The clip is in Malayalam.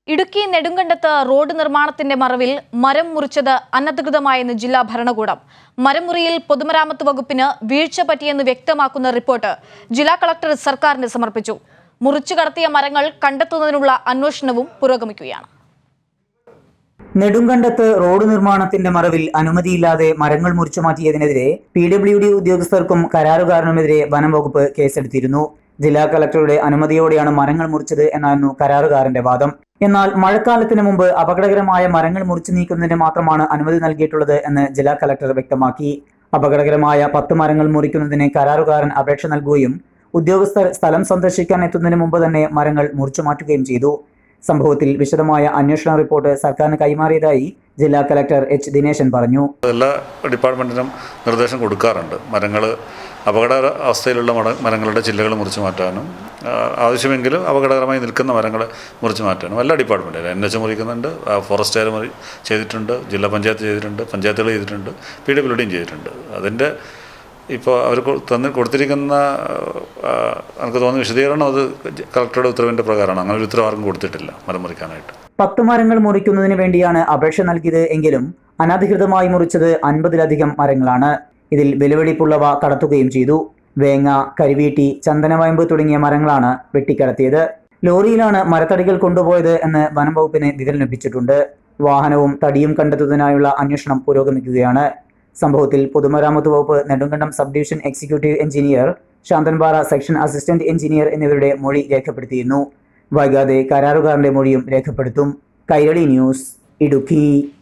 ഇടുക്കി നെടുങ്കണ്ടത്ത് റോഡ് നിർമ്മാണത്തിന്റെ മറവിൽ മരം മുറിച്ചത് അനധികൃതമായെന്ന് ജില്ലാ ഭരണകൂടം മരം മുറിയിൽ പൊതുമരാമത്ത് വകുപ്പിന് വീഴ്ച പറ്റിയെന്ന് വ്യക്തമാക്കുന്ന റിപ്പോർട്ട് ജില്ലാ കളക്ടർ സർക്കാരിന് സമർപ്പിച്ചു മുറിച്ചു കടത്തിയ മരങ്ങൾ കണ്ടെത്തുന്നതിനുള്ള അന്വേഷണവും പുരോഗമിക്കുകയാണ് നെടുങ്കണ്ടത്ത് റോഡ് നിർമ്മാണത്തിന്റെ മറവിൽ അനുമതിയില്ലാതെ മരങ്ങൾ മുറിച്ചു മാറ്റിയതിനെതിരെ പി ഡബ്ല്യു ഡി ഉദ്യോഗസ്ഥർക്കും കരാറുകാരനുമെതിരെ വനം വകുപ്പ് കേസെടുത്തിരുന്നു ജില്ലാ കളക്ടറുടെ അനുമതിയോടെയാണ് മരങ്ങൾ മുറിച്ചത് എന്നായിരുന്നു കരാറുകാരന്റെ വാദം എന്നാൽ മഴക്കാലത്തിന് മുമ്പ് അപകടകരമായ മരങ്ങൾ മുറിച്ചു നീക്കുന്നതിന് മാത്രമാണ് അനുമതി നൽകിയിട്ടുള്ളത് എന്ന് ജില്ലാ കളക്ടർ വ്യക്തമാക്കി അപകടകരമായ പത്ത് മരങ്ങൾ മുറിക്കുന്നതിന് കരാറുകാരൻ അപേക്ഷ നൽകുകയും ഉദ്യോഗസ്ഥർ സ്ഥലം സന്ദർശിക്കാൻ എത്തുന്നതിന് മുമ്പ് തന്നെ മരങ്ങൾ മുറിച്ചു മാറ്റുകയും ചെയ്തു സംഭവത്തിൽ വിശദമായ അന്വേഷണ റിപ്പോർട്ട് സർക്കാരിന് കൈമാറിയതായി ജില്ലാ കളക്ടർ എച്ച് ദിനേശൻ പറഞ്ഞു എല്ലാ ഡിപ്പാർട്ട്മെൻറ്റിനും നിർദ്ദേശം കൊടുക്കാറുണ്ട് മരങ്ങൾ അപകട അവസ്ഥയിലുള്ള മട മരങ്ങളുടെ ചില്ലകൾ മുറിച്ച് മാറ്റാനും ആ, ആവശ്യമെങ്കിലും അപകടകരമായി നിൽക്കുന്ന മരങ്ങൾ മുറിച്ച് മാറ്റാനും എല്ലാ ഡിപ്പാർട്ട്മെൻറ്റിലും എൻ എച്ച് മുറിക്കുന്നുണ്ട് ഫോറസ്റ്റുകാർ മുറി ചെയ്തിട്ടുണ്ട് ജില്ലാ പഞ്ചായത്ത് ചെയ്തിട്ടുണ്ട് പഞ്ചായത്തുകൾ ചെയ്തിട്ടുണ്ട് പി ഡബ്ല്യു ഡിയും ചെയ്തിട്ടുണ്ട് അതിൻ്റെ ഇപ്പോൾ അവർ കൊ- തന്ന് കൊടുത്തിരിക്കുന്ന ആ, എനിക്ക് തോന്നുന്ന വിശദീകരണം അത് കളക്ടറുടെ ഉത്തരവിൻ്റെ പ്രകാരമാണ് അങ്ങനെ ഒരു ഉത്തരവ് ആർക്കും കൊടുത്തിട്ടില്ല മരം മുറിക്കാനായിട്ട് പത്ത് മരങ്ങൾ മുറിക്കുന്നതിന് വേണ്ടിയാണ് അപേക്ഷ നൽകിയത് എങ്കിലും അനധികൃതമായി മുറിച്ചത് അൻപതിലധികം മരങ്ങളാണ് ഇതിൽ വിലവെടിപ്പുള്ളവ കടത്തുകയും ചെയ്തു വേങ്ങ കരിവീട്ടി ചന്ദനവയമ്പ് തുടങ്ങിയ മരങ്ങളാണ് വെട്ടിക്കടത്തിയത് ലോറിയിലാണ് മരത്തടികൾ കൊണ്ടുപോയത് എന്ന് വനം വകുപ്പിന് വിവരം ലഭിച്ചിട്ടുണ്ട് വാഹനവും തടിയും കണ്ടെത്തുന്നതിനായുള്ള അന്വേഷണം പുരോഗമിക്കുകയാണ് സംഭവത്തിൽ പൊതുമരാമത്ത് വകുപ്പ് Nedumkandam subdivision executive engineer Santhanpara section assistant engineer എന്നിവരുടെ മൊഴി രേഖപ്പെടുത്തിയിരുന്നു വൈകാതെ കരാറുകാരന്റെ മൊഴിയും രേഖപ്പെടുത്തും കൈരളി ന്യൂസ് ഇടുക്കി